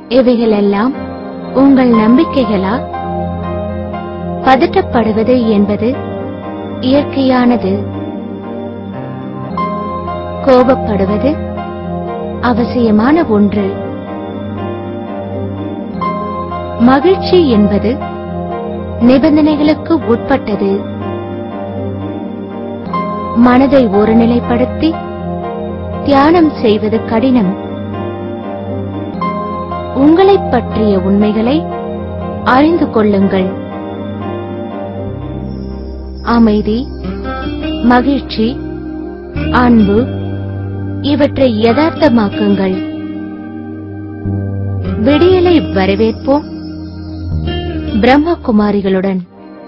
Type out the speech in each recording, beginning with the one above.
இவைகளெல்லாம் உங்கள் நம்பிக்கைகளா பதட்டப்படுவது என்பது இயற்கையானது கோபப்படுவது அவசியமான ஒன்று மகிழ்ச்சி என்பது நிபந்தனைகளுக்கு உட்பட்டது மனதை ஒருநிலைப்படுத்தி தியானம் செய்வது கடினம் உங்களைப் பற்றிய உண்மைகளை அறிந்து கொள்ளுங்கள் அமைதி மகிழ்ச்சி அன்பு இவற்றை யதார்த்தமாக்குங்கள் விடியலை வரவேற்போம் பிரம்மகுமாரிகளுடன்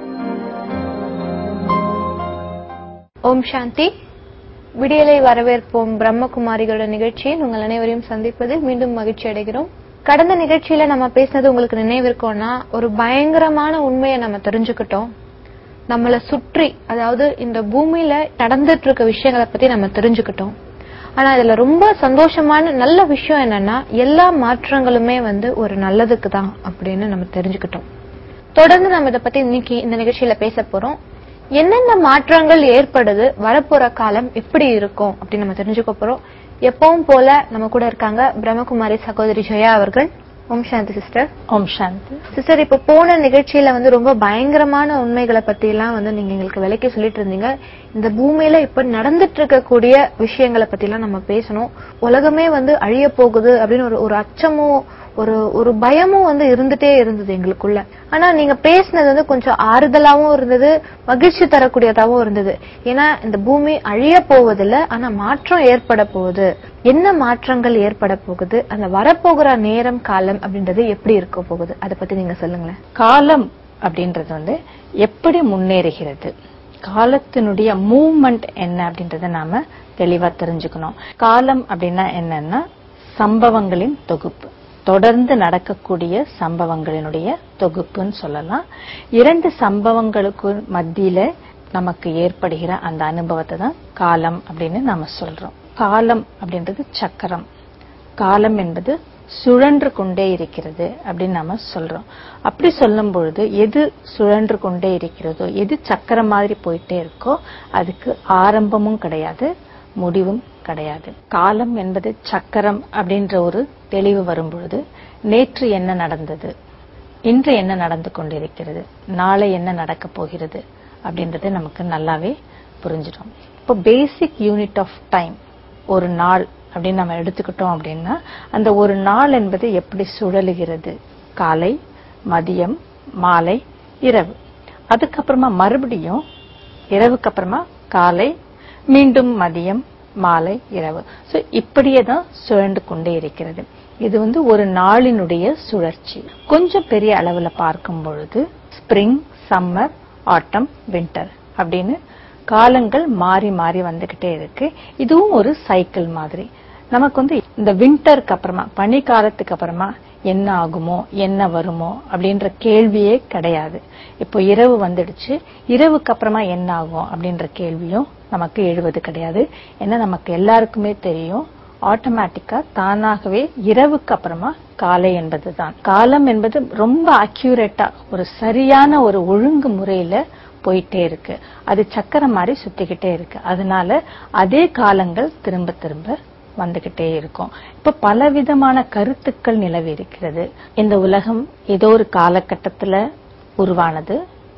ஓம் சாந்தி விடியலை வரவேற்போம் பிரம்மகுமாரிகளோட நிகழ்ச்சியில் உங்கள் அனைவரையும் சந்திப்பதில் மீண்டும் மகிழ்ச்சி அடைகிறோம் கடந்த நிகழ்ச்சியில நம்ம பேசினது உங்களுக்கு நினைவிருக்கோம்னா ஒரு பயங்கரமான உண்மையை நம்ம தெரிஞ்சுக்கிட்டோம் நம்மள சுற்றி அதாவது இந்த பூமியில நடந்துட்டு இருக்க விஷயங்களை பத்தி நம்ம தெரிஞ்சுக்கிட்டோம் ஆனா இதுல ரொம்ப சந்தோஷமான நல்ல விஷயம் என்னன்னா எல்லா மாற்றங்களுமே வந்து ஒரு நல்லதுக்கு தான் அப்படின்னு நம்ம தெரிஞ்சுக்கிட்டோம் தொடர்ந்து நம்ம இதை பத்தி இன்னைக்கு இந்த நிகழ்ச்சியில பேச போறோம் என்னென்ன மாற்றங்கள் ஏற்படுது வரப்போற காலம் எப்படி இருக்கும் அப்படின்னு நம்ம தெரிஞ்சுக்க போறோம் எப்பவும் போல நம்ம கூட இருக்காங்க பிரம்மகுமாரி சகோதரி ஜெயா அவர்கள் ஓம் சாந்தி சிஸ்டர் ஓம் சாந்தி சிஸ்டர் இப்ப போன நிகழ்ச்சியில வந்து ரொம்ப பயங்கரமான உண்மைகளை பத்தி எல்லாம் வந்து நீங்க எங்களுக்கு விலைக்கு சொல்லிட்டு இருந்தீங்க இந்த பூமியில இப்ப நடந்துட்டு இருக்கக்கூடிய விஷயங்களை பத்தி எல்லாம் நம்ம பேசணும் உலகமே வந்து அழிய போகுது அப்படின்னு ஒரு ஒரு அச்சமும் ஒரு ஒரு பயமும் வந்து இருந்துட்டே இருந்தது எங்களுக்குள்ள ஆனா நீங்க பேசினது வந்து கொஞ்சம் ஆறுதலாவும் இருந்தது மகிழ்ச்சி தரக்கூடியதாவும் இருந்தது ஏன்னா இந்த பூமி அழிய போவதில்ல ஆனா மாற்றம் ஏற்பட போகுது என்ன மாற்றங்கள் ஏற்பட போகுது அந்த வரப்போகிற நேரம் காலம் அப்படின்றது எப்படி இருக்க போகுது அதை பத்தி நீங்க சொல்லுங்களேன் காலம் அப்படின்றது வந்து எப்படி முன்னேறுகிறது காலத்தினுடைய மூவ்மெண்ட் என்ன அப்படின்றத நாம தெளிவா தெரிஞ்சுக்கணும் காலம் அப்படின்னா என்னன்னா சம்பவங்களின் தொகுப்பு தொடர்ந்து நடக்கக்கூடிய சம்பவங்களினுடைய தொகுப்புன்னு சொல்லலாம் இரண்டு சம்பவங்களுக்கு மத்தியில நமக்கு ஏற்படுகிற அந்த அனுபவத்தை தான் காலம் அப்படின்னு நாம சொல்றோம் காலம் அப்படின்றது சக்கரம் காலம் என்பது சுழன்று கொண்டே இருக்கிறது அப்படின்னு நாம சொல்றோம் அப்படி சொல்லும் பொழுது எது சுழன்று கொண்டே இருக்கிறதோ எது சக்கரம் மாதிரி போயிட்டே இருக்கோ அதுக்கு ஆரம்பமும் கிடையாது முடிவும் கிடையாது காலம் என்பது சக்கரம் அப்படின்ற ஒரு தெளிவு வரும் பொழுது நேற்று என்ன நடந்தது இன்று என்ன நடந்து கொண்டிருக்கிறது நாளை என்ன நடக்க போகிறது அப்படின்றது நமக்கு நல்லாவே புரிஞ்சிடும் இப்போ பேசிக் யூனிட் ஆஃப் டைம் ஒரு நாள் அப்படின்னு நம்ம எடுத்துக்கிட்டோம் அப்படின்னா அந்த ஒரு நாள் என்பது எப்படி சுழலுகிறது காலை மதியம் மாலை இரவு அதுக்கப்புறமா மறுபடியும் இரவுக்கு அப்புறமா காலை மீண்டும் மதியம் மாலை இரவு சோ இப்படியே தான் சுழண்டு கொண்டே இருக்கிறது இது வந்து ஒரு நாளினுடைய சுழற்சி கொஞ்சம் பெரிய அளவுல பார்க்கும் பொழுது ஸ்பிரிங் சம்மர் ஆட்டம் வின்டர் அப்படின்னு காலங்கள் மாறி மாறி வந்துகிட்டே இருக்கு இதுவும் ஒரு சைக்கிள் மாதிரி நமக்கு வந்து இந்த வின்டருக்கு அப்புறமா பனி காலத்துக்கு அப்புறமா என்ன ஆகுமோ என்ன வருமோ அப்படின்ற கேள்வியே கிடையாது இப்போ இரவு வந்துடுச்சு இரவுக்கு அப்புறமா என்ன ஆகும் அப்படின்ற கேள்வியும் நமக்கு எழுவது கிடையாது ஏன்னா நமக்கு எல்லாருக்குமே தெரியும் ஆட்டோமேட்டிக்கா தானாகவே இரவுக்கு அப்புறமா காலை என்பதுதான் காலம் என்பது ரொம்ப அக்யூரேட்டா ஒரு சரியான ஒரு ஒழுங்கு முறையில போயிட்டே இருக்கு அது சக்கரம் மாதிரி சுத்திக்கிட்டே இருக்கு அதனால அதே காலங்கள் திரும்ப திரும்ப வந்துகிட்டே இருக்கும் இப்ப பலவிதமான கருத்துக்கள் நிலவி இருக்கிறது இந்த உலகம் ஏதோ ஒரு காலகட்டத்துல உருவானது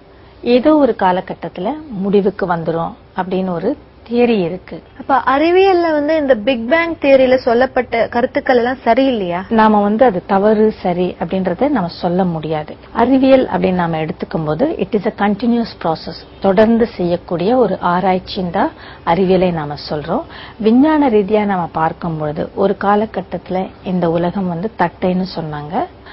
ஏதோ ஒரு காலகட்டத்துல முடிவுக்கு வந்துரும் அப்படின்னு ஒரு தியரி இருக்கு அப்ப அறிவியல்ல வந்து இந்த பிக் பேங் தியரியில சொல்லப்பட்ட கருத்துக்கள் எல்லாம் சரியில்லையா நாம வந்து அது தவறு சரி அப்படின்றத நம்ம சொல்ல முடியாது அறிவியல் அப்படின்னு நாம எடுத்துக்கும் போது it is a continuous process தொடர்ந்து செய்யக்கூடிய ஒரு ஆராய்ச்சின்னு தான் அறிவியலை நாம சொல்றோம் விஞ்ஞான ரீதியா நாம பார்க்கும் பொழுது ஒரு காலகட்டத்துல இந்த உலகம் வந்து தட்டைன்னு சொன்னாங்க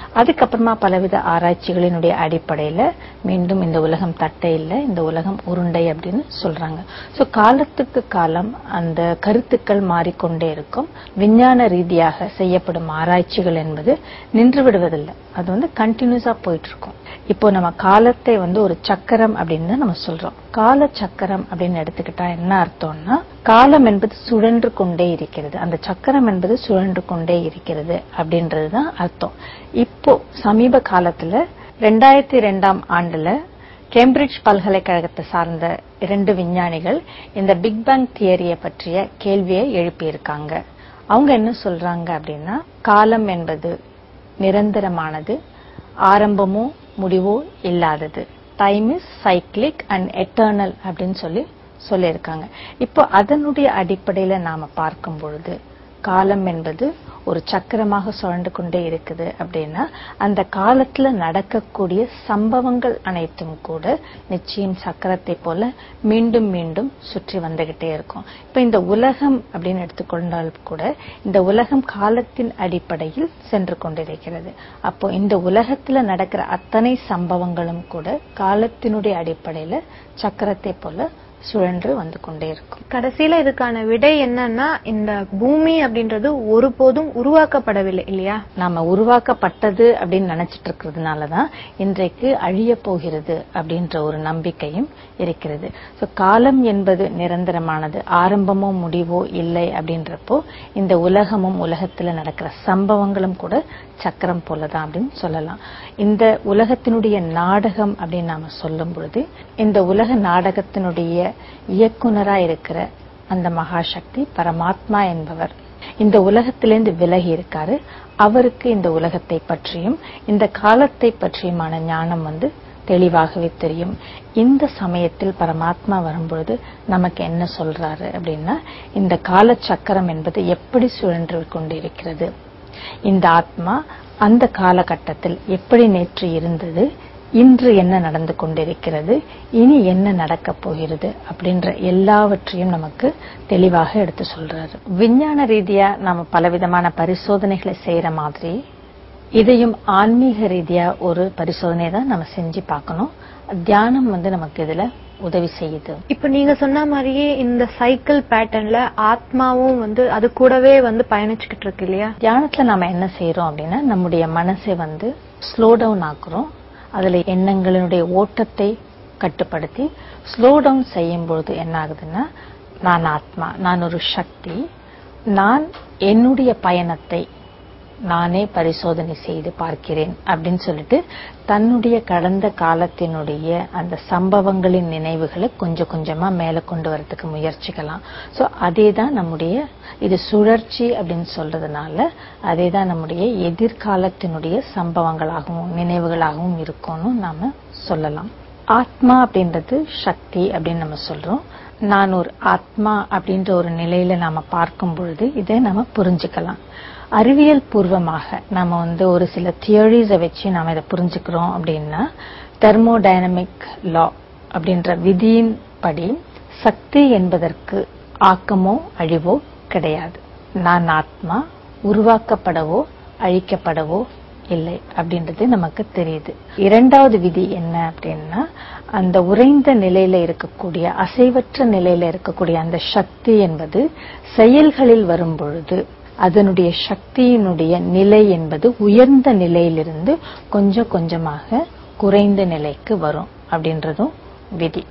அதுக்கப்புறமா பலவித ஆராய்ச்சிகளினுடைய அடிப்படையில மீண்டும் இந்த உலகம் தட்டை இல்லை இந்த உலகம் உருண்டை அப்படின்னு சொல்றாங்க சோ காலத்துக்கு காலம் அந்த கருத்துக்கள் மாறிக்கொண்டே இருக்கும் விஞ்ஞான ரீதியாக செய்யப்படும் ஆராய்ச்சிகள் என்பது நின்று விடுவதில்லை அது வந்து கண்டினியூஸா போயிட்டு இருக்கும் இப்போ நம்ம காலத்தை வந்து ஒரு சக்கரம் அப்படின்னு தான் நம்ம சொல்றோம் கால சக்கரம் அப்படின்னு எடுத்துக்கிட்டா என்ன அர்த்தம்னா காலம் என்பது சுழன்று கொண்டே இருக்கிறது அந்த சக்கரம் என்பது சுழன்று கொண்டே இருக்கிறது அப்படின்றதுதான் அர்த்தம் இப்போ சமீப காலத்துல ரெண்டாயிரத்தி ரெண்டாம் ஆண்டுல கேம்பிரிட்ஜ் பல்கலைக்கழகத்தை சார்ந்த இரண்டு விஞ்ஞானிகள் இந்த பிக் பேங் தியரியை பற்றிய கேள்வியை எழுப்பியிருக்காங்க அவங்க என்ன சொல்றாங்க அப்படின்னா காலம் என்பது நிரந்தரமானது ஆரம்பமோ முடிவோ இல்லாதது time is cyclic and eternal அப்படின்னு சொல்லி சொல்லியிருக்காங்க இப்போ அதனுடைய அடிப்படையில நாம பார்க்கும் பொழுது காலம் என்பது ஒரு சக்கரமாக சுழண்டு கொண்டே இருக்குது அப்படின்னா அந்த காலத்துல நடக்கக்கூடிய சம்பவங்கள் அனைத்தும் கூட நிச்சயம் சக்கரத்தை போல மீண்டும் மீண்டும் சுற்றி வந்துகிட்டே இருக்கும் இப்ப இந்த உலகம் அப்படின்னு எடுத்துக்கொண்டால் கூட இந்த உலகம் காலத்தின் அடிப்படையில் சென்று கொண்டிருக்கிறது அப்போ இந்த உலகத்துல நடக்கிற அத்தனை சம்பவங்களும் கூட காலத்தினுடைய அடிப்படையில சக்கரத்தை போல சுழன்று வந்து கொண்டே இருக்கும் கடைசியில இதுக்கான விடை என்னன்னா இந்த பூமி அப்படின்றது ஒருபோதும் உருவாக்கப்படவில்லை இல்லையா நாம உருவாக்கப்பட்டது அப்படின்னு நினைச்சிட்டு இருக்கிறதுனாலதான் இன்றைக்கு அழிய போகிறது அப்படின்ற ஒரு நம்பிக்கையும் இருக்கிறது சோ காலம் என்பது நிரந்தரமானது ஆரம்பமோ முடிவோ இல்லை அப்படின்றப்போ இந்த உலகமும் உலகத்துல நடக்கிற சம்பவங்களும் கூட சக்கரம் போலதான் அப்படின்னு சொல்லலாம் இந்த உலகத்தினுடைய நாடகம் அப்படின்னு நாம சொல்லும் பொழுது இந்த உலக நாடகத்தினுடைய இயக்குனரா இருக்கிற அந்த மகாசக்தி பரமாத்மா என்பவர் இந்த உலகத்திலிருந்து விலகி இருக்காரு அவருக்கு இந்த உலகத்தை பற்றியும் இந்த காலத்தை பற்றியுமான ஞானம் வந்து தெளிவாகவே தெரியும் இந்த சமயத்தில் பரமாத்மா வரும்பொழுது நமக்கு என்ன சொல்றாரு அப்படின்னா இந்த கால சக்கரம் என்பது எப்படி சுழன்று கொண்டிருக்கிறது இந்த ஆத்மா அந்த காலகட்டத்தில் எப்படி நேற்று இருந்தது இன்று என்ன நடந்து கொண்டிருக்கிறது இனி என்ன நடக்கப் போகிறது அப்படின்ற எல்லாவற்றையும் நமக்கு தெளிவாக எடுத்து சொல்றாரு விஞ்ஞான ரீதியா நாம பலவிதமான பரிசோதனைகளை செய்யற மாதிரி இதையும் ஆன்மீக ரீதியா ஒரு பரிசோதனை தான் நம்ம செஞ்சு பார்க்கணும் தியானம் வந்து நமக்கு இதுல உதவி செய்யுது இப்ப நீங்க சொன்ன மாதிரியே இந்த சைக்கிள் பேட்டர்ன்ல ஆத்மாவும் வந்து அது கூடவே வந்து பயணிச்சுக்கிட்டு இருக்கு இல்லையா தியானத்துல நாம என்ன செய்யறோம் அப்படின்னா நம்முடைய மனசை வந்து ஸ்லோ டவுன் ஆக்குறோம் அதுல எண்ணங்களினுடைய ஓட்டத்தை கட்டுப்படுத்தி ஸ்லோ டவுன் செய்யும் பொழுது என்ன ஆகுதுன்னா நான் ஆத்மா நான் ஒரு சக்தி நான் என்னுடைய பயணத்தை நானே பரிசோதனை செய்து பார்க்கிறேன் அப்படின்னு சொல்லிட்டு தன்னுடைய கடந்த காலத்தினுடைய அந்த சம்பவங்களின் நினைவுகளை கொஞ்சம் கொஞ்சமா மேல கொண்டு வரதுக்கு முயற்சிக்கலாம் சோ அதே தான் நம்முடைய இது சுழற்சி அப்படின்னு சொல்றதுனால அதே தான் நம்முடைய எதிர்காலத்தினுடைய சம்பவங்களாகவும் நினைவுகளாகவும் இருக்கும்னு நாம சொல்லலாம் ஆத்மா அப்படின்றது சக்தி அப்படின்னு நம்ம சொல்றோம் நான் ஒரு ஆத்மா அப்படின்ற ஒரு நிலையில நாம பார்க்கும் பொழுது இதை நம்ம புரிஞ்சுக்கலாம் அறிவியல் பூர்வமாக நம்ம வந்து ஒரு சில தியரிஸை வச்சு நாம இதை புரிஞ்சுக்கிறோம் அப்படின்னா தெர்மோடைனமிக் லா அப்படின்ற விதியின் படி சக்தி என்பதற்கு ஆக்கமோ அழிவோ கிடையாது நான் ஆத்மா உருவாக்கப்படவோ அழிக்கப்படவோ இல்லை அப்படின்றது நமக்கு தெரியுது இரண்டாவது விதி என்ன அப்படின்னா அந்த உறைந்த நிலையில இருக்கக்கூடிய அசைவற்ற நிலையில இருக்கக்கூடிய அந்த சக்தி என்பது செயல்களில் வரும் பொழுது அதனுடைய சக்தியினுடைய நிலை என்பது உயர்ந்த நிலையிலிருந்து கொஞ்சம் கொஞ்சமாக குறைந்த நிலைக்கு வரும் அப்படின்றதும் விதி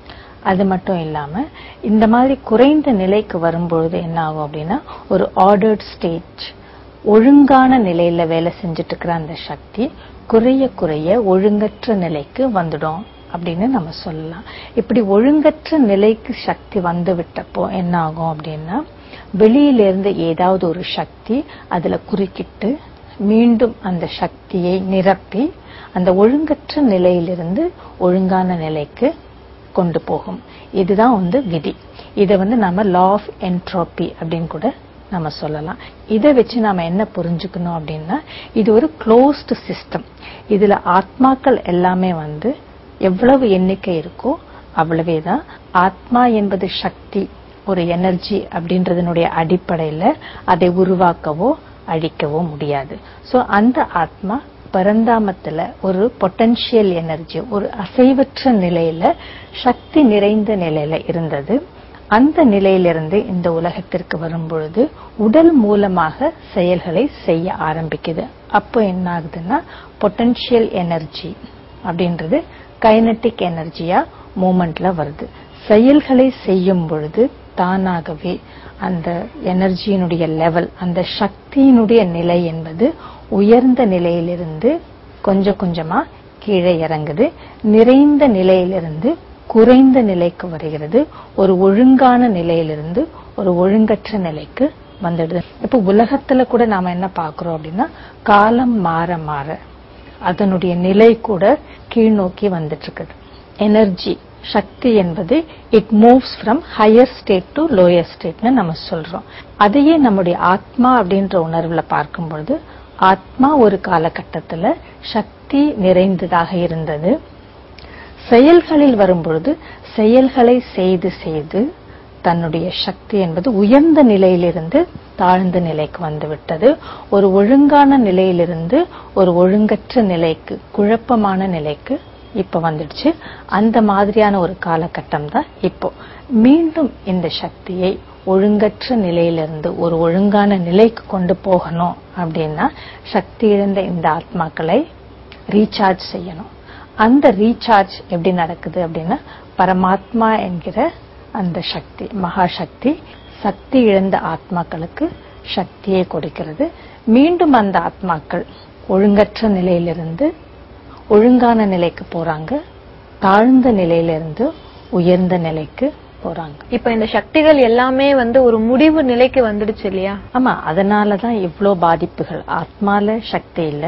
அது மட்டும் இல்லாம இந்த மாதிரி குறைந்த நிலைக்கு வரும்பொழுது என்ன ஆகும் அப்படின்னா ஒரு ஆர்டர்ட் ஸ்டேட் ஒழுங்கான நிலையில வேலை செஞ்சுட்டு இருக்கிற அந்த சக்தி குறைய குறைய ஒழுங்கற்ற நிலைக்கு வந்துடும் அப்படின்னு நம்ம சொல்லலாம் இப்படி ஒழுங்கற்ற நிலைக்கு சக்தி வந்து விட்டப்போ என்ன ஆகும் அப்படின்னா வெளியிலிருந்து ஏதாவது ஒரு சக்தி அதுல குறுக்கிட்டு மீண்டும் அந்த சக்தியை நிரப்பி அந்த ஒழுங்கற்ற நிலையிலிருந்து ஒழுங்கான நிலைக்கு கொண்டு போகும் இதுதான் வந்து விதி இதை வந்து நம்ம லா ஆஃப் என்ட்ரோபி அப்படின்னு கூட நம்ம சொல்லலாம் இதை வச்சு நாம என்ன புரிஞ்சுக்கணும் அப்படின்னா இது ஒரு க்ளோஸ்டு சிஸ்டம் இதுல ஆத்மாக்கள் எல்லாமே வந்து எவ்வளவு எண்ணிக்கை இருக்கோ அவ்வளவே தான் ஆத்மா என்பது சக்தி ஒரு எனர்ஜி அப்படின்றதனுடைய அடிப்படையில அதை உருவாக்கவோ அழிக்கவோ முடியாது சோ அந்த ஆத்மா பரந்தாமத்துல ஒரு பொட்டன்ஷியல் எனர்ஜி ஒரு அசைவற்ற நிலையில சக்தி நிறைந்த நிலையில இருந்தது அந்த நிலையிலிருந்து இந்த உலகத்திற்கு வரும்பொழுது உடல் மூலமாக செயல்களை செய்ய ஆரம்பிக்குது அப்போ என்ன ஆகுதுன்னா பொட்டன்ஷியல் எனர்ஜி அப்படின்றது கைனட்டிக் எனர்ஜியா மூமெண்ட்ல வருது செயல்களை செய்யும் பொழுது தானாகவே அந்த எனர்ஜியினுடைய லெவல் அந்த சக்தியினுடைய நிலை என்பது உயர்ந்த நிலையிலிருந்து கொஞ்சம் கொஞ்சமா கீழே இறங்குது நிறைந்த நிலையிலிருந்து குறைந்த நிலைக்கு வருகிறது ஒரு ஒழுங்கான நிலையிலிருந்து ஒரு ஒழுங்கற்ற நிலைக்கு வந்துடுது இப்ப உலகத்துல கூட நாம என்ன பார்க்கிறோம் அப்படின்னா காலம் மாற மாற அதனுடைய நிலை கூட கீழ் நோக்கி வந்துட்டு இருக்குது எனர்ஜி சக்தி என்பது it moves from higher state to lower ஸ்டேட்னு நம்ம சொல்றோம் அதையே நம்முடைய ஆத்மா அப்படின்ற உணர்வுல பார்க்கும்பொழுது ஆத்மா ஒரு காலகட்டத்துல சக்தி நிறைந்ததாக இருந்தது செயல்களில் வரும்பொழுது செயல்களை செய்து செய்து தன்னுடைய சக்தி என்பது உயர்ந்த நிலையிலிருந்து தாழ்ந்த நிலைக்கு வந்துவிட்டது ஒரு ஒழுங்கான நிலையிலிருந்து ஒரு ஒழுங்கற்ற நிலைக்கு குழப்பமான நிலைக்கு இப்ப வந்துடுச்சு அந்த மாதிரியான ஒரு காலகட்டம் தான் இப்போ மீண்டும் இந்த சக்தியை ஒழுங்கற்ற நிலையிலிருந்து ஒரு ஒழுங்கான நிலைக்கு கொண்டு போகணும் அப்படின்னா சக்தி இழந்த இந்த ஆத்மாக்களை ரீசார்ஜ் செய்யணும் அந்த ரீசார்ஜ் எப்படி நடக்குது அப்படின்னா பரமாத்மா என்கிற அந்த சக்தி மகாசக்தி சக்தி இழந்த ஆத்மாக்களுக்கு சக்தியை கொடுக்கிறது மீண்டும் அந்த ஆத்மாக்கள் ஒழுங்கற்ற நிலையிலிருந்து ஒழுங்கான நிலைக்கு போறாங்க தாழ்ந்த நிலையிலிருந்து உயர்ந்த நிலைக்கு போறாங்க இப்ப இந்த சக்திகள் எல்லாமே வந்து ஒரு முடிவு நிலைக்கு வந்துடுச்சு இல்லையா ஆமா அதனாலதான் இவ்ளோ பாதிப்புகள் ஆத்மால சக்தி இல்ல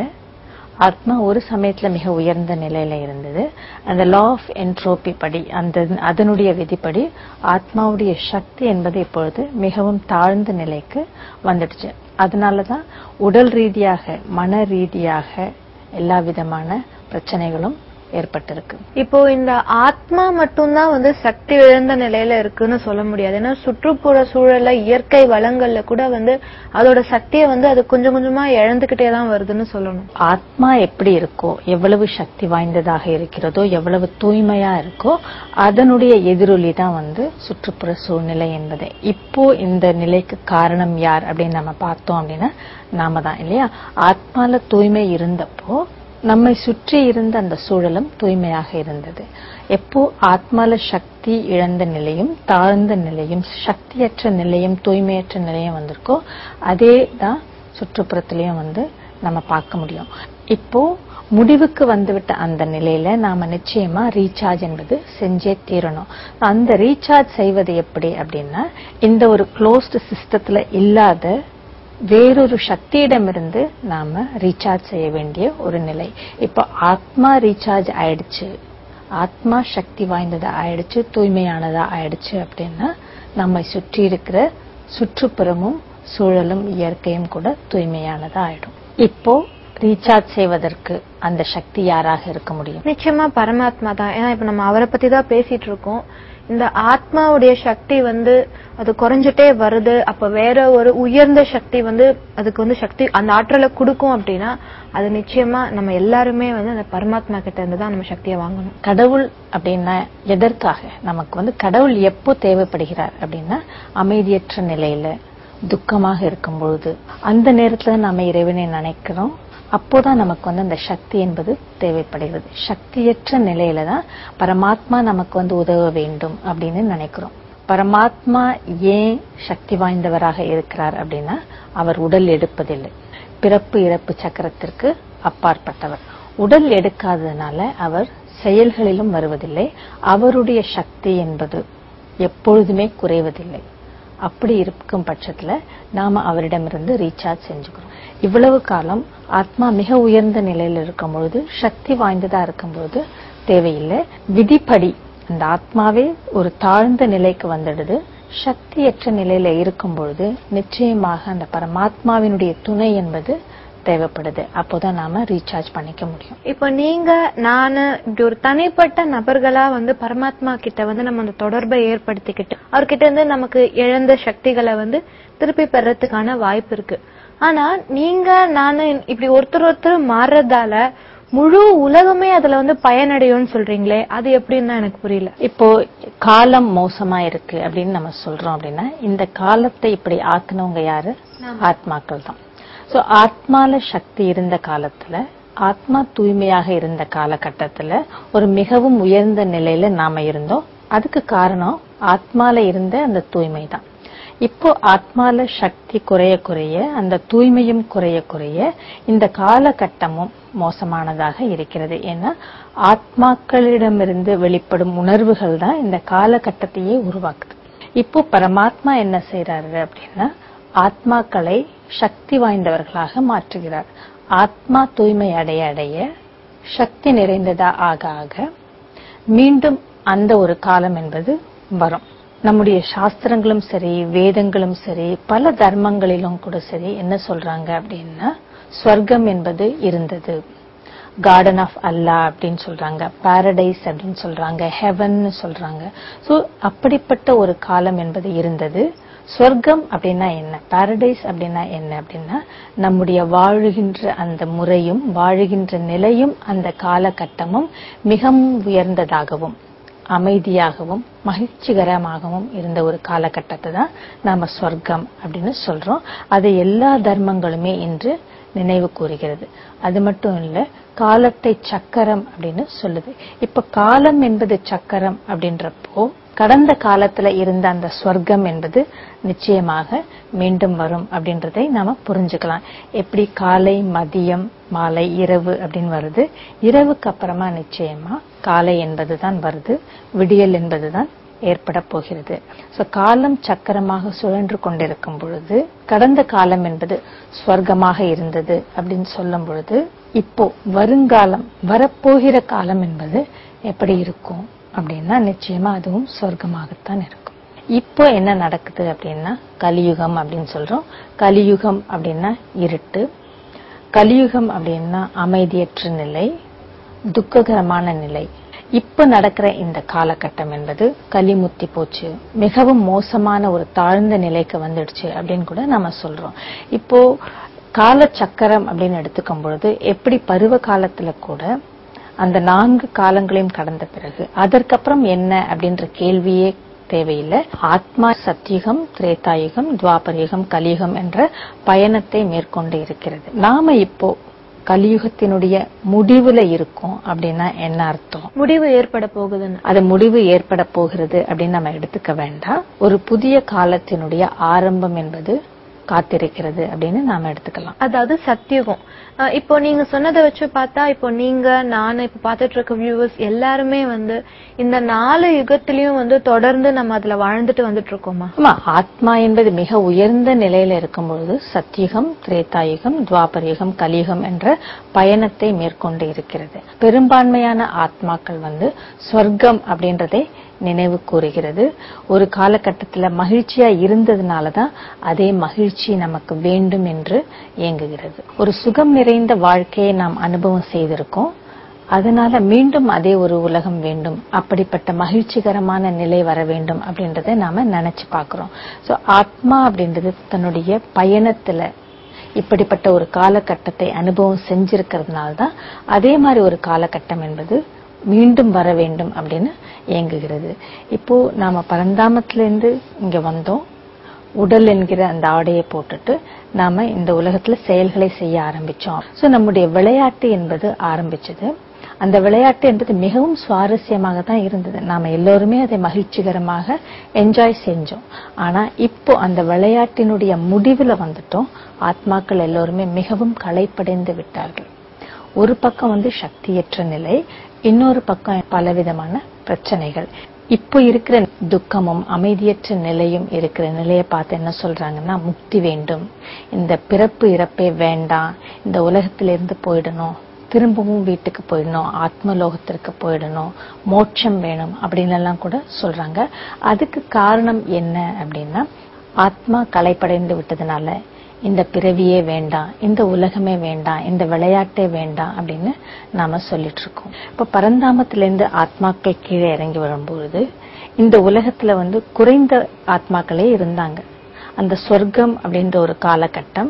ஆத்மா ஒரு சமயத்துல மிக உயர்ந்த நிலையில இருந்தது அந்த லா ஆஃப் என்ட்ரோபி படி அந்த அதனுடைய விதிப்படி ஆத்மாவுடைய சக்தி என்பது இப்பொழுது மிகவும் தாழ்ந்த நிலைக்கு வந்துடுச்சு அதனாலதான் உடல் ரீதியாக மன ரீதியாக எல்லா விதமான பிரச்சனைகளும் ஏற்பட்டிருக்கு இப்போ இந்த ஆத்மா மட்டும்தான் வந்து சக்தி இழந்த நிலையில இருக்குன்னு சொல்ல முடியாது ஏன்னா சுற்றுப்புற சூழல்ல இயற்கை வளங்கள்ல கூட வந்து அதோட சக்தியை வந்து அது கொஞ்சம் கொஞ்சமா இழந்துகிட்டே தான் வருதுன்னு சொல்லணும் ஆத்மா எப்படி இருக்கோ எவ்வளவு சக்தி வாய்ந்ததாக இருக்கிறதோ எவ்வளவு தூய்மையா இருக்கோ அதனுடைய எதிரொலி தான் வந்து சுற்றுப்புற சூழ்நிலை என்பது இப்போ இந்த நிலைக்கு காரணம் யார் அப்படின்னு நம்ம பார்த்தோம் அப்படின்னா நாம தான் இல்லையா ஆத்மால தூய்மை இருந்தப்போ நம்மை சுற்றி இருந்த அந்த சூழலும் தூய்மையாக இருந்தது எப்போ ஆத்மால சக்தி இழந்த நிலையும் தாழ்ந்த நிலையும் சக்தியற்ற நிலையும் தூய்மையற்ற நிலையும் வந்திருக்கோ அதே தான் சுற்றுப்புறத்திலையும் வந்து நம்ம பார்க்க முடியும் இப்போ முடிவுக்கு வந்துவிட்ட அந்த நிலையில நாம நிச்சயமா ரீசார்ஜ் என்பது செஞ்சே தீரணும் அந்த ரீசார்ஜ் செய்வது எப்படி அப்படின்னா இந்த ஒரு க்ளோஸ்டு சிஸ்டத்துல இல்லாத வேறொரு சக்தியிடமிருந்து நாம ரீசார்ஜ் செய்ய வேண்டிய ஒரு நிலை இப்போ ஆத்மா ரீசார்ஜ் ஆயிடுச்சு ஆத்மா சக்தி வாய்ந்ததா ஆயிடுச்சு தூய்மையானதா ஆயிடுச்சு அப்படின்னா நம்மை சுற்றி இருக்கிற சுற்றுப்புறமும் சூழலும் இயற்கையும் கூட தூய்மையானதா ஆயிடும் இப்போ ரீசார்ஜ் செய்வதற்கு அந்த சக்தி யாராக இருக்க முடியும் நிச்சயமா பரமாத்மா தான் ஏன்னா இப்ப நம்ம அவரை பத்தி தான் பேசிட்டு இருக்கோம் இந்த ஆத்மாவுடைய சக்தி வந்து அது குறைஞ்சிட்டே வருது அப்ப வேற ஒரு உயர்ந்த சக்தி வந்து அதுக்கு வந்து சக்தி அந்த ஆற்றலை கொடுக்கும் அப்படின்னா அது நிச்சயமா நம்ம எல்லாருமே வந்து அந்த பரமாத்மா கிட்ட இருந்து தான் நம்ம சக்தியை வாங்கணும் கடவுள் அப்படின்னா எதற்காக நமக்கு வந்து கடவுள் எப்போ தேவைப்படுகிறார் அப்படின்னா அமைதியற்ற நிலையில துக்கமாக இருக்கும் பொழுது அந்த நேரத்துல நாம இறைவனை நினைக்கிறோம் அப்போதான் நமக்கு வந்து அந்த சக்தி என்பது தேவைப்படுகிறது சக்தியற்ற நிலையில தான் பரமாத்மா நமக்கு வந்து உதவ வேண்டும் அப்படின்னு நினைக்கிறோம் பரமாத்மா ஏன் சக்தி வாய்ந்தவராக இருக்கிறார் அப்படின்னா அவர் உடல் எடுப்பதில்லை பிறப்பு இறப்பு சக்கரத்திற்கு அப்பாற்பட்டவர் உடல் எடுக்காததுனால அவர் செயல்களிலும் வருவதில்லை அவருடைய சக்தி என்பது எப்பொழுதுமே குறைவதில்லை அப்படி இருக்கும் பட்சத்துல நாம அவரிடமிருந்து ரீசார்ஜ் செஞ்சுக்கிறோம் இவ்வளவு காலம் ஆத்மா மிக உயர்ந்த நிலையில இருக்கும் பொழுது சக்தி வாய்ந்ததா இருக்கும் பொழுது தேவையில்லை விதிப்படி அந்த ஆத்மாவே ஒரு தாழ்ந்த நிலைக்கு வந்துடுது சக்தியற்ற நிலையில இருக்கும் பொழுது நிச்சயமாக அந்த பரமாத்மாவினுடைய துணை என்பது தேவைப்படுது அப்போதான் நாம ரீசார்ஜ் பண்ணிக்க முடியும் இப்போ நீங்க நானு இப்படி ஒரு தனிப்பட்ட நபர்களா வந்து பரமாத்மா கிட்ட வந்து நம்ம அந்த தொடர்பை ஏற்படுத்திக்கிட்டு அவர்கிட்ட இருந்து நமக்கு இழந்த சக்திகளை வந்து திருப்பி பெறறதுக்கான வாய்ப்பு இருக்கு ஆனா நீங்க நானு இப்படி ஒருத்தர் ஒருத்தர் மாறுறதால முழு உலகமே அதுல வந்து பயனடையும்னு சொல்றீங்களே அது எப்படின்னு தான் எனக்கு புரியல இப்போ காலம் மோசமா இருக்கு அப்படின்னு நம்ம சொல்றோம் அப்படின்னா இந்த காலத்தை இப்படி ஆக்குனவங்க யாரு ஆத்மாக்கள் தான் சோ ஆத்மால சக்தி இருந்த காலத்துல ஆத்மா தூய்மையாக இருந்த காலகட்டத்துல ஒரு மிகவும் உயர்ந்த நிலையில நாம இருந்தோம் அதுக்கு காரணம் ஆத்மால இருந்த அந்த தூய்மை தான் இப்போ ஆத்மால சக்தி குறைய குறைய அந்த தூய்மையும் குறைய குறைய இந்த காலகட்டமும் மோசமானதாக இருக்கிறது ஏன்னா ஆத்மாக்களிடமிருந்து வெளிப்படும் உணர்வுகள் தான் இந்த காலகட்டத்தையே உருவாக்குது இப்போ பரமாத்மா என்ன செய்யறாரு அப்படின்னா ஆத்மாக்களை சக்தி வாய்ந்தவர்களாக மாற்றுகிறார் ஆத்மா தூய்மை அடைய அடைய சக்தி நிறைந்ததா ஆக ஆக மீண்டும் அந்த ஒரு காலம் என்பது வரும் நம்முடைய சாஸ்திரங்களும் சரி வேதங்களும் சரி பல தர்மங்களிலும் கூட சரி என்ன சொல்றாங்க அப்படின்னா ஸ்வர்க்கம் என்பது இருந்தது கார்டன் ஆஃப் அல்லா அப்படின்னு சொல்றாங்க பாரடைஸ் அப்படின்னு சொல்றாங்க ஹெவன் சொல்றாங்க சோ அப்படிப்பட்ட ஒரு காலம் என்பது இருந்தது சொர்க்கம் அப்படின்னா என்ன பாரடைஸ் அப்படின்னா என்ன அப்படின்னா நம்முடைய வாழுகின்ற அந்த முறையும் வாழுகின்ற நிலையும் அந்த காலகட்டமும் மிகவும் உயர்ந்ததாகவும் அமைதியாகவும் மகிழ்ச்சிகரமாகவும் இருந்த ஒரு காலகட்டத்தை தான் நாம சொர்க்கம் அப்படின்னு சொல்றோம் அதை எல்லா தர்மங்களுமே இன்று நினைவு கூறுகிறது அது மட்டும் இல்ல காலத்தை சக்கரம் அப்படின்னு சொல்லுது இப்ப காலம் என்பது சக்கரம் அப்படின்றப்போ கடந்த காலத்துல இருந்த அந்த ஸ்வர்க்கம் என்பது நிச்சயமாக மீண்டும் வரும் அப்படின்றதை நாம புரிஞ்சுக்கலாம் எப்படி காலை மதியம் மாலை இரவு அப்படின்னு வருது இரவுக்கு அப்புறமா நிச்சயமா காலை என்பதுதான் வருது விடியல் என்பதுதான் ஏற்பட போகிறது சோ காலம் சக்கரமாக சுழன்று கொண்டிருக்கும் பொழுது கடந்த காலம் என்பது ஸ்வர்க்கமாக இருந்தது அப்படின்னு சொல்லும் பொழுது இப்போ வருங்காலம் வரப்போகிற காலம் என்பது எப்படி இருக்கும் அப்படின்னா நிச்சயமா அதுவும் சொர்க்கமாகத்தான் இருக்கும் இப்போ என்ன நடக்குது அப்படின்னா கலியுகம் அப்படின்னு சொல்றோம் கலியுகம் அப்படின்னா இருட்டு கலியுகம் அப்படின்னா அமைதியற்ற நிலை துக்ககரமான நிலை இப்ப நடக்கிற இந்த காலகட்டம் என்பது கலிமுத்தி போச்சு மிகவும் மோசமான ஒரு தாழ்ந்த நிலைக்கு வந்துடுச்சு அப்படின்னு கூட நம்ம சொல்றோம் இப்போ காலச்சக்கரம் அப்படின்னு எடுத்துக்கும் பொழுது எப்படி பருவ காலத்துல கூட அந்த நான்கு காலங்களையும் கடந்த பிறகு அதற்கப்புறம் என்ன அப்படின்ற கேள்வியே தேவையில்லை ஆத்மா சத்தியுகம் திரேதாயுகம் துவாபரயுகம் கலியுகம் என்ற பயணத்தை மேற்கொண்டு இருக்கிறது நாம இப்போ கலியுகத்தினுடைய முடிவுல இருக்கோம் அப்படின்னா என்ன அர்த்தம் முடிவு ஏற்பட போகுதுன்னு அது முடிவு ஏற்பட போகிறது அப்படின்னு நம்ம எடுத்துக்க வேண்டாம் ஒரு புதிய காலத்தினுடைய ஆரம்பம் என்பது காத்திருக்கிறது அப்படின்னு நாம எடுத்துக்கலாம் அதாவது சத்தியுகம் அஹ் இப்போ நீங்க சொன்னதை வச்சு பார்த்தா இப்போ நீங்க நான் இப்ப பார்த்துட்டு இருக்க வியூவர்ஸ் எல்லாருமே வந்து இந்த நாலு யுகத்திலயும் வந்து தொடர்ந்து நம்ம அதுல வாழ்ந்துட்டு வந்துட்டு இருக்கோமா ஆமா ஆத்மா என்பது மிக உயர்ந்த நிலையில இருக்கும் பொழுது சத்தியுகம் திரேதாயுகம் துவாபரயுகம் கலியுகம் என்ற பயணத்தை மேற்கொண்டு இருக்கிறது பெரும்பான்மையான ஆத்மாக்கள் வந்து சொர்க்கம் அப்படின்றதை நினைவு கூறுகிறது ஒரு காலகட்டத்துல மகிழ்ச்சியா இருந்ததுனாலதான் அதே மகிழ்ச்சி நமக்கு வேண்டும் என்று இயங்குகிறது ஒரு சுகம் நிறைந்த வாழ்க்கையை நாம் அனுபவம் செய்திருக்கோம் அதனால மீண்டும் அதே ஒரு உலகம் வேண்டும் அப்படிப்பட்ட மகிழ்ச்சிகரமான நிலை வர வேண்டும் அப்படின்றத நாம நினைச்சு பார்க்கிறோம் சோ ஆத்மா அப்படின்றது தன்னுடைய பயணத்துல இப்படிப்பட்ட ஒரு காலகட்டத்தை அனுபவம் செஞ்சிருக்கிறதுனால தான் அதே மாதிரி ஒரு காலகட்டம் என்பது மீண்டும் வர வேண்டும் அப்படின்னு இயங்குகிறது இப்போ நாம பரந்தாமத்திலிருந்து இங்க வந்தோம் உடல் என்கிற அந்த ஆடையை போட்டுட்டு நாம இந்த உலகத்துல செயல்களை செய்ய ஆரம்பிச்சோம் சோ நம்முடைய விளையாட்டு என்பது ஆரம்பிச்சது அந்த விளையாட்டு என்பது மிகவும் சுவாரஸ்யமாக தான் இருந்தது நாம எல்லோருமே அதை மகிழ்ச்சிகரமாக என்ஜாய் செஞ்சோம் ஆனா இப்போ அந்த விளையாட்டினுடைய முடிவுல வந்துட்டோம் ஆத்மாக்கள் எல்லோருமே மிகவும் களைப்படைந்து விட்டார்கள் ஒரு பக்கம் வந்து சக்தியற்ற நிலை இன்னொரு பக்கம் பலவிதமான பிரச்சனைகள் இப்போ இருக்கிற துக்கமும் அமைதியற்ற நிலையும் இருக்கிற நிலையை பார்த்து என்ன சொல்றாங்கன்னா முக்தி வேண்டும் இந்த பிறப்பு இறப்பே வேண்டாம் இந்த உலகத்திலிருந்து போயிடணும் திரும்பவும் வீட்டுக்கு போயிடணும் ஆத்மலோகத்திற்கு போயிடணும் மோட்சம் வேணும் அப்படின்னு எல்லாம் கூட சொல்றாங்க அதுக்கு காரணம் என்ன அப்படின்னா ஆத்மா களைப்படைந்து விட்டதுனால இந்த பிறவியே வேண்டாம் இந்த உலகமே வேண்டாம் இந்த விளையாட்டே வேண்டாம் அப்படின்னு நாம சொல்லிட்டு இருக்கோம் இப்ப பரந்தாமத்திலிருந்து ஆத்மாக்கள் கீழே இறங்கி வரும்பொழுது இந்த உலகத்துல வந்து குறைந்த ஆத்மாக்களே இருந்தாங்க அந்த சொர்க்கம் அப்படின்ற ஒரு காலகட்டம்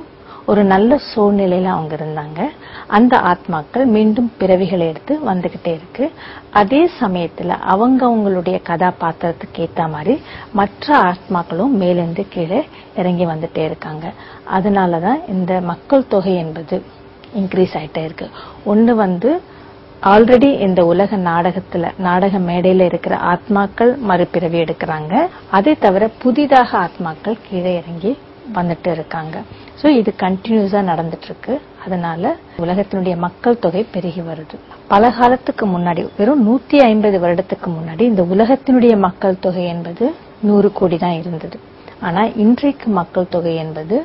ஒரு நல்ல சூழ்நிலையில அவங்க இருந்தாங்க அந்த ஆத்மாக்கள் மீண்டும் பிறவிகளை எடுத்து வந்துகிட்டே இருக்கு அதே சமயத்துல அவங்க அவங்களுடைய கதாபாத்திரத்துக்கு ஏத்த மாதிரி மற்ற ஆத்மாக்களும் மேலிருந்து கீழே இறங்கி வந்துட்டே இருக்காங்க அதனாலதான் இந்த மக்கள் தொகை என்பது இன்க்ரீஸ் ஆயிட்டே இருக்கு ஒண்ணு வந்து ஆல்ரெடி இந்த உலக நாடகத்துல நாடக மேடையில இருக்கிற ஆத்மாக்கள் மறுபிறவி எடுக்கிறாங்க அதை தவிர புதிதாக ஆத்மாக்கள் கீழே இறங்கி வந்துட்டு இருக்காங்க சோ இது கண்டினியூஸா நடந்துட்டு இருக்கு அதனால உலகத்தினுடைய மக்கள் தொகை பெருகி வருது பல காலத்துக்கு முன்னாடி வெறும் நூத்தி ஐம்பது வருடத்துக்கு முன்னாடி இந்த உலகத்தினுடைய மக்கள் தொகை என்பது நூறு கோடி தான் இருந்தது ஆனா இன்றைக்கு மக்கள் தொகை என்பது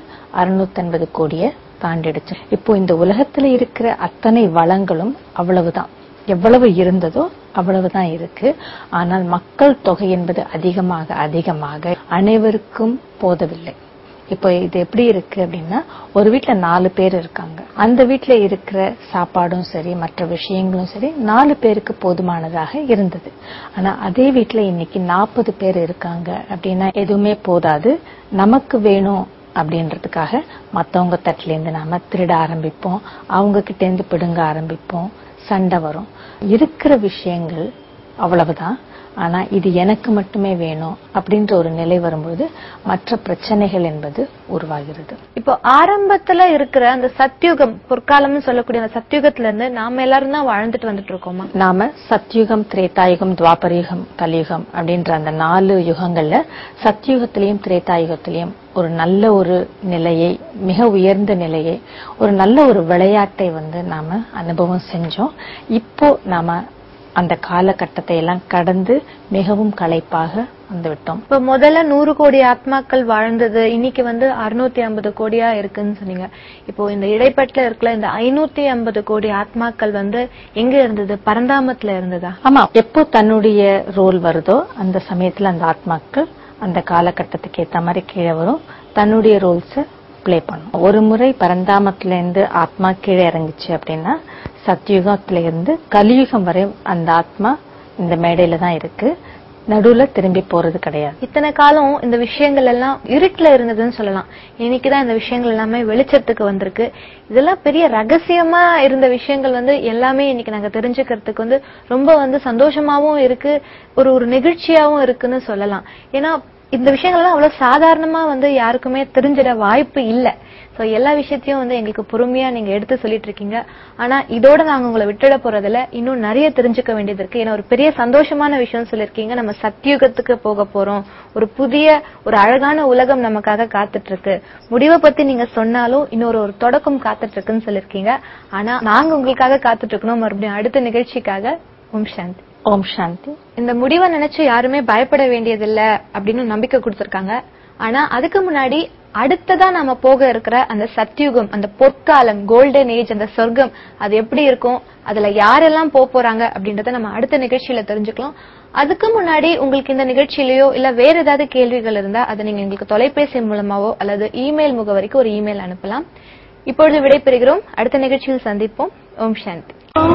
650 கோடியை தாண்டிடுச்சு இப்போ இந்த உலகத்துல இருக்கிற அத்தனை வளங்களும் அவ்வளவுதான் எவ்வளவு இருந்ததோ அவ்வளவுதான் இருக்கு ஆனால் மக்கள் தொகை என்பது அதிகமாக அதிகமாக அனைவருக்கும் போதவில்லை இப்போ இது எப்படி இருக்கு அப்படின்னா ஒரு வீட்ல நாலு பேர் இருக்காங்க அந்த வீட்ல இருக்கிற சாப்பாடும் சரி மற்ற விஷயங்களும் சரி நாலு பேருக்கு போதுமானதாக இருந்தது ஆனா அதே வீட்ல இன்னைக்கு நாற்பது பேர் இருக்காங்க அப்படின்னா எதுவுமே போதாது நமக்கு வேணும் அப்படின்றதுக்காக மத்தவங்க தட்டுல இருந்து நாம திருட ஆரம்பிப்போம் அவங்க கிட்ட இருந்து பிடுங்க ஆரம்பிப்போம் சண்டை வரும் இருக்கிற விஷயங்கள் அவ்வளவுதான் ஆனா இது எனக்கு மட்டுமே வேணும் அப்படின்ற ஒரு நிலை வரும்போது மற்ற பிரச்சனைகள் என்பது உருவாகிறது இப்போ ஆரம்பத்துல இருக்கிற அந்த சத்யுகம் பொற்காலம்னு சொல்லக்கூடிய அந்த சத்யுகத்துல இருந்து நாம எல்லாரும் தான் வாழ்ந்துட்டு வந்துட்டு இருக்கோமா நாம சத்யுகம் திரேதாயுகம் துவாபரயுகம் கலியுகம் அப்படின்ற அந்த நாலு யுகங்கள்ல சத்யுகத்திலையும் திரேதாயுகத்திலையும் ஒரு நல்ல ஒரு நிலையை மிக உயர்ந்த நிலையை ஒரு நல்ல ஒரு விளையாட்டை வந்து நாம அனுபவம் செஞ்சோம் இப்போ நாம அந்த காலகட்டத்தை எல்லாம் கடந்து மிகவும் களைப்பாக வந்து விட்டோம் இப்ப முதல்ல நூறு கோடி ஆத்மாக்கள் வாழ்ந்தது இன்னைக்கு வந்து அறுநூத்தி ஐம்பது கோடியா இருக்குன்னு சொன்னீங்க இப்போ இந்த இடைப்பட்ட இருக்கல இந்த ஐநூத்தி ஐம்பது கோடி ஆத்மாக்கள் வந்து எங்க இருந்தது பரந்தாமத்துல இருந்ததா ஆமா எப்போ தன்னுடைய ரோல் வருதோ அந்த சமயத்துல அந்த ஆத்மாக்கள் அந்த காலகட்டத்துக்கு ஏத்த மாதிரி கீழே வரும் தன்னுடைய ரோல்ஸ ப்ளே பண்ணும் ஒரு முறை பரந்தாமத்துல இருந்து ஆத்மா கீழே இறங்குச்சு அப்படின்னா சத்யுகத்துல இருந்து கலியுகம் வரை அந்த ஆத்மா இந்த மேடையில தான் இருக்கு நடுவுல திரும்பி போறது கிடையாது இத்தனை காலம் இந்த விஷயங்கள் எல்லாம் இருட்டுல இருந்ததுன்னு சொல்லலாம் இன்னைக்குதான் இந்த விஷயங்கள் எல்லாமே வெளிச்சத்துக்கு வந்திருக்கு இதெல்லாம் பெரிய ரகசியமா இருந்த விஷயங்கள் வந்து எல்லாமே இன்னைக்கு நாங்க தெரிஞ்சுக்கிறதுக்கு வந்து ரொம்ப வந்து சந்தோஷமாவும் இருக்கு ஒரு ஒரு நெகிழ்ச்சியாவும் இருக்குன்னு சொல்லலாம் ஏன்னா இந்த விஷயங்கள்லாம் அவ்வளவு சாதாரணமா வந்து யாருக்குமே தெரிஞ்சிட வாய்ப்பு இல்ல சோ எல்லா விஷயத்தையும் வந்து எங்களுக்கு பொறுமையா நீங்க எடுத்து சொல்லிட்டு இருக்கீங்க ஆனா இதோட நாங்க உங்களை விட்டுட போறதுல இன்னும் நிறைய தெரிஞ்சுக்க வேண்டியது இருக்கு ஏன்னா ஒரு பெரிய சந்தோஷமான விஷயம் சொல்லிருக்கீங்க நம்ம சத்தியுகத்துக்கு போக போறோம் ஒரு புதிய ஒரு அழகான உலகம் நமக்காக காத்துட்டு இருக்கு முடிவை பத்தி நீங்க சொன்னாலும் இன்னொரு ஒரு தொடக்கம் காத்துட்டு இருக்குன்னு சொல்லிருக்கீங்க ஆனா நாங்க உங்களுக்காக காத்துட்டு இருக்கணும் மறுபடியும் அடுத்த நிகழ்ச்சிக்காக ஓம் சாந்தி ஓம் சாந்தி இந்த முடிவை நினைச்சு யாருமே பயப்பட வேண்டியதில்ல அப்படின்னு நம்பிக்கை கொடுத்திருக்காங்க ஆனா அதுக்கு முன்னாடி அடுத்ததா நாம போக இருக்கிற அந்த சத்யுகம் அந்த பொற்காலம் கோல்டன் ஏஜ் அந்த சொர்க்கம் அது எப்படி இருக்கும் அதுல யாரெல்லாம் போக போறாங்க அப்படின்றத நம்ம அடுத்த நிகழ்ச்சியில தெரிஞ்சுக்கலாம் அதுக்கு முன்னாடி உங்களுக்கு இந்த நிகழ்ச்சியிலயோ இல்ல வேற ஏதாவது கேள்விகள் இருந்தா அதை நீங்க எங்களுக்கு தொலைபேசி மூலமாவோ அல்லது இமெயில் முகவரிக்கு ஒரு இமெயில் அனுப்பலாம் இப்பொழுது விடைபெறுகிறோம் அடுத்த நிகழ்ச்சியில் சந்திப்போம் ஓம் சாந்தி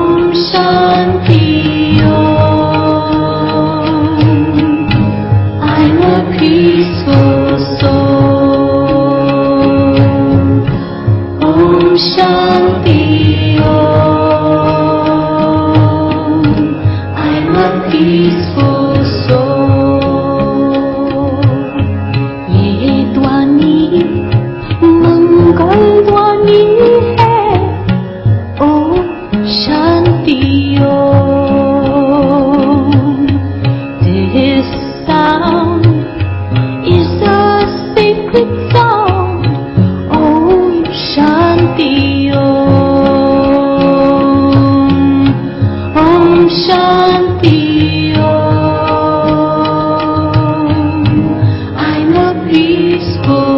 I'm a peaceful soul. Om Shanti Om. I'm a peaceful soul. ये ध्वनि मंगल ध्वनि है ओम शांति ओम This sound is a sacred sound Om Shanti Om Om Shanti Om I'm a peaceful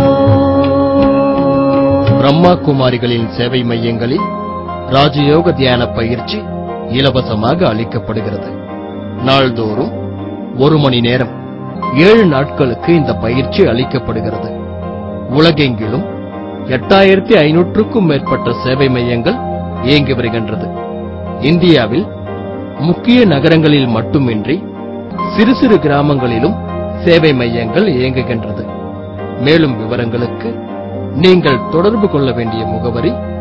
soul Brahma குமாரிகளின் சேவை மையங்களில் ராஜயோக தியான பயிற்சி இலவசமாக அளிக்கப்படுகிறது நாள்தோறும் ஒரு மணி நேரம் ஏழு நாட்களுக்கு இந்த பயிற்சி அளிக்கப்படுகிறது உலகெங்கிலும் எட்டாயிரத்தி ஐநூற்றுக்கும் மேற்பட்ட சேவை மையங்கள் இயங்கி வருகின்றது இந்தியாவில் முக்கிய நகரங்களில் மட்டுமின்றி சிறு சிறு கிராமங்களிலும் சேவை மையங்கள் இயங்குகின்றது மேலும் விவரங்களுக்கு நீங்கள் தொடர்பு கொள்ள வேண்டிய முகவரி